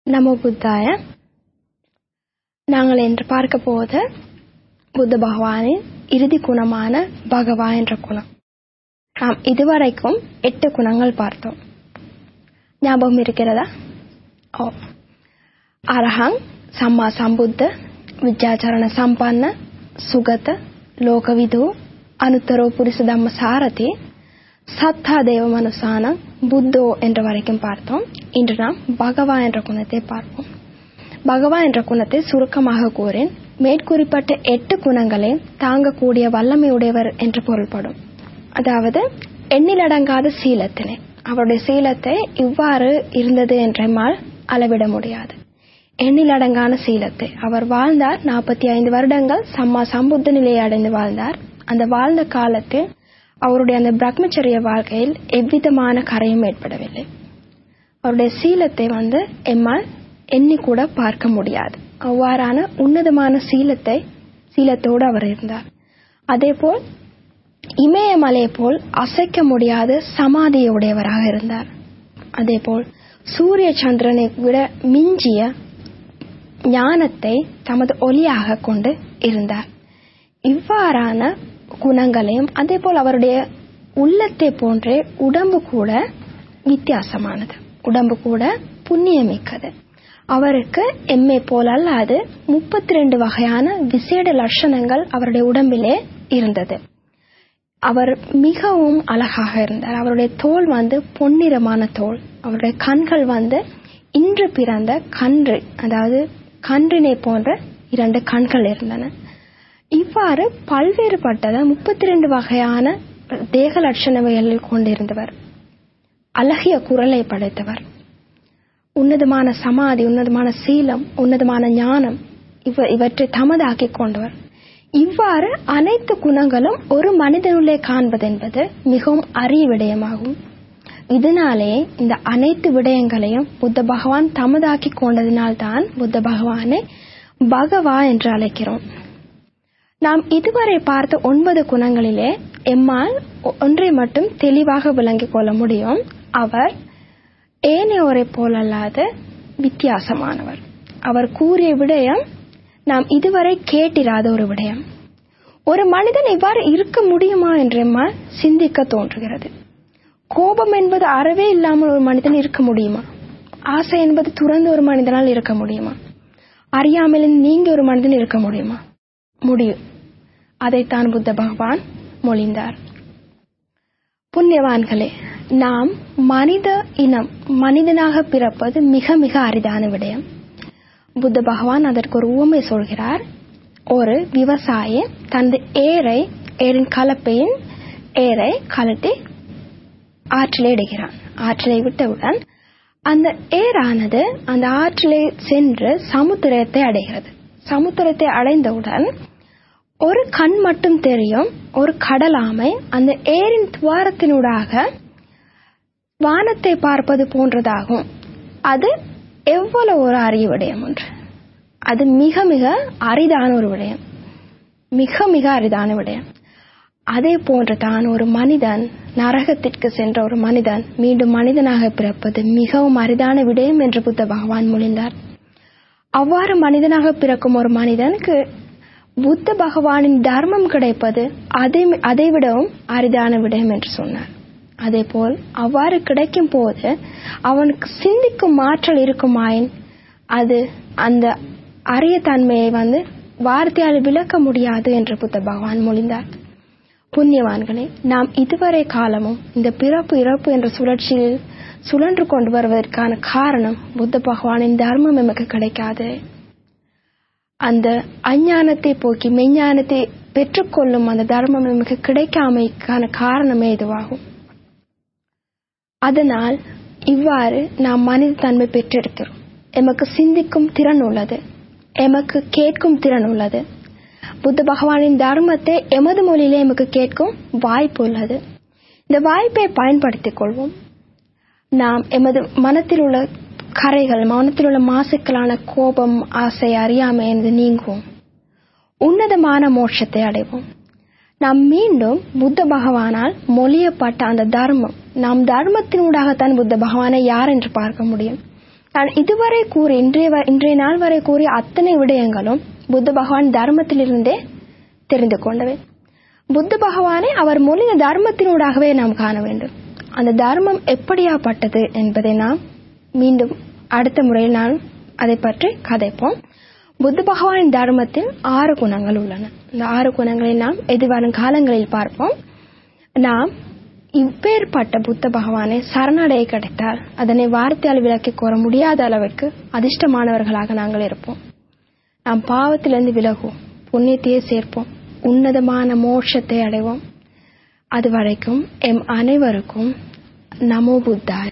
நமோ புத்தாய நாங்கள் இன்று பார்க்க போவது புத்த பகவானின் இறுதி குணமான பகவா என்ற குணம் நாம் இதுவரைக்கும் எட்டு குணங்கள் பார்த்தோம் ஞாபகம் இருக்கிறதா ஓ அரஹங் சம்மா சம்புத்த வித்யாச்சரண சம்பன்ன சுகத லோகவிது அனுத்தரோ புரிசு தம்ம சாரதி சத்தா தேவ மனுசானம் புத்தோ என்ற வரைக்கும் பார்த்தோம் இன்று நாம் பகவா என்ற குணத்தை பார்ப்போம் பகவா என்ற குணத்தை சுருக்கமாக கூறேன் மேற்கூறிப்பட்ட எட்டு குணங்களை தாங்கக்கூடிய வல்லமையுடையவர் என்று பொருள்படும் அதாவது எண்ணிலடங்காத சீலத்தினை அவருடைய சீலத்தை இவ்வாறு இருந்தது என்றமால் அளவிட முடியாது எண்ணிலடங்கான சீலத்தை அவர் வாழ்ந்தார் நாற்பத்தி ஐந்து வருடங்கள் சம்மா சம்புத்த நிலையை அடைந்து வாழ்ந்தார் அந்த வாழ்ந்த காலத்தில் அவருடைய அந்த பிரம்மச்சரிய வாழ்க்கையில் எவ்விதமான கரையும் ஏற்படவில்லை அவருடைய சீலத்தை வந்து எம்மால் எண்ணி கூட பார்க்க முடியாது அவ்வாறான உன்னதமான சீலத்தை சீலத்தோடு அவர் இருந்தார் அதேபோல் இமயமலை போல் அசைக்க முடியாத சமாதியுடையவராக இருந்தார் அதேபோல் சூரிய சந்திரனை விட மிஞ்சிய ஞானத்தை தமது ஒளியாக கொண்டு இருந்தார் இவ்வாறான குணங்களையும் அதே போல் அவருடைய உள்ளத்தை போன்றே உடம்பு கூட வித்தியாசமானது உடம்பு கூட புண்ணியமிக்கது அவருக்கு எம்மை போல் அல்லாது முப்பத்தி ரெண்டு வகையான விசேட லட்சணங்கள் அவருடைய உடம்பிலே இருந்தது அவர் மிகவும் அழகாக இருந்தார் அவருடைய தோல் வந்து பொன்னிறமான தோல் அவருடைய கண்கள் வந்து இன்று பிறந்த கன்று அதாவது கன்றினை போன்ற இரண்டு கண்கள் இருந்தன இவ்வாறு பல்வேறுபட்டத முப்பத்தி ரெண்டு வகையான தேக லட்சணவைகளில் கொண்டிருந்தவர் அழகிய குரலை படைத்தவர் உன்னதமான சமாதி உன்னதமான சீலம் உன்னதமான ஞானம் இவ இவற்றை தமதாக்கிக் கொண்டவர் இவ்வாறு அனைத்து குணங்களும் ஒரு மனிதனுள்ளே காண்பதென்பது மிகவும் அரிய விடயமாகும் இதனாலே இந்த அனைத்து விடயங்களையும் புத்த பகவான் தமதாக்கி கொண்டதினால்தான் புத்த பகவானை பகவா என்று அழைக்கிறோம் நாம் இதுவரை பார்த்த ஒன்பது குணங்களிலே எம்மால் ஒன்றை மட்டும் தெளிவாக விளங்கிக் கொள்ள முடியும் அவர் ஏனையோரை போலல்லாத வித்தியாசமானவர் அவர் கூறிய விடயம் நாம் இதுவரை கேட்டிராத ஒரு விடயம் ஒரு மனிதன் இவ்வாறு இருக்க முடியுமா என்று எம்மால் சிந்திக்க தோன்றுகிறது கோபம் என்பது அறவே இல்லாமல் ஒரு மனிதன் இருக்க முடியுமா ஆசை என்பது துறந்து ஒரு மனிதனால் இருக்க முடியுமா அறியாமல் நீங்க ஒரு மனிதன் இருக்க முடியுமா முடியும் அதைத்தான் புத்த பகவான் மொழிந்தார் புண்ணியவான்களே நாம் மனித இனம் மனிதனாக பிறப்பது மிக மிக அரிதான விடயம் புத்த பகவான் அதற்கு ஒரு ஊமை சொல்கிறார் ஒரு விவசாயி தனது ஏரை ஏரின் கலப்பையின் ஏரை கலட்டி ஆற்றிலே இடுகிறான் ஆற்றிலை விட்டவுடன் அந்த ஏரானது அந்த ஆற்றிலே சென்று சமுத்திரத்தை அடைகிறது சமுத்திரத்தை அடைந்தவுடன் ஒரு கண் மட்டும் தெரியும் ஒரு கடலாமை அந்த ஏரின் துவாரத்தினூடாக வானத்தை பார்ப்பது போன்றதாகும் அது எவ்வளவு ஒரு அரிய விடயம் ஒன்று அது மிக மிக அரிதான ஒரு விடயம் மிக மிக அரிதான விடயம் அதே போன்று தான் ஒரு மனிதன் நரகத்திற்கு சென்ற ஒரு மனிதன் மீண்டும் மனிதனாக பிறப்பது மிகவும் அரிதான விடயம் என்று புத்த பகவான் மொழிந்தார் அவ்வாறு மனிதனாக பிறக்கும் ஒரு மனிதனுக்கு புத்த பகவானின் தர்மம் கிடைப்பது அதை அதை விடவும் அரிதான விடயம் என்று சொன்னார் அதே போல் அவ்வாறு கிடைக்கும் போது அவனுக்கு சிந்திக்கும் மாற்றல் இருக்குமாயின் அது அந்த அரிய தன்மையை வந்து வார்த்தையால் விளக்க முடியாது என்று புத்த பகவான் மொழிந்தார் புண்ணியவான்களே நாம் இதுவரை காலமும் இந்த பிறப்பு இறப்பு என்ற சுழற்சியில் சுழன்று கொண்டு வருவதற்கான காரணம் புத்த பகவானின் தர்மம் எமக்கு கிடைக்காது அந்த அஞ்ஞானத்தை போக்கி மெஞ்ஞானத்தை பெற்றுக்கொள்ளும் அந்த தர்மம் எமக்கு கிடைக்காமைக்கான காரணமே இதுவாகும் அதனால் இவ்வாறு நாம் மனித தன்மை பெற்றிருக்கிறோம் எமக்கு சிந்திக்கும் திறன் உள்ளது எமக்கு கேட்கும் திறன் உள்ளது புத்த பகவானின் தர்மத்தை எமது மொழியிலே எமக்கு கேட்கும் வாய்ப்பு உள்ளது இந்த வாய்ப்பை பயன்படுத்திக் கொள்வோம் நாம் எமது மனத்தில் உள்ள கரைகள் மனத்தில் உள்ள மாசுக்களான கோபம் ஆசை அறியாமை என்று நீங்குவோம் உன்னதமான மோட்சத்தை அடைவோம் நாம் மீண்டும் புத்த பகவானால் மொழியப்பட்ட அந்த தர்மம் நாம் தர்மத்தினூடாகத்தான் புத்த பகவானை யார் என்று பார்க்க முடியும் நான் இதுவரை கூறி இன்றைய வ- இன்றைய நாள் வரை கூறிய அத்தனை விடயங்களும் புத்த பகவான் தர்மத்திலிருந்தே தெரிந்து கொண்டவை புத்த பகவானை அவர் மொழிய தர்மத்தினூடாகவே நாம் காண வேண்டும் அந்த தர்மம் எப்படியாப்பட்டது என்பதை நாம் மீண்டும் அடுத்த முறையில் நான் அதை பற்றி கதைப்போம் புத்த பகவானின் தர்மத்தில் ஆறு குணங்கள் உள்ளன இந்த ஆறு குணங்களை நாம் எதிர்வரும் காலங்களில் பார்ப்போம் நாம் இப்பேற்பட்ட புத்த பகவானை சரணடைய கிடைத்தால் அதனை வார்த்தையால் விளக்கி கூற முடியாத அளவிற்கு அதிர்ஷ்டமானவர்களாக நாங்கள் இருப்போம் நாம் பாவத்திலிருந்து விலகுவோம் புண்ணியத்தையே சேர்ப்போம் உன்னதமான மோட்சத்தை அடைவோம் அது வரைக்கும் எம் அனைவருக்கும் நமோ புத்தாய்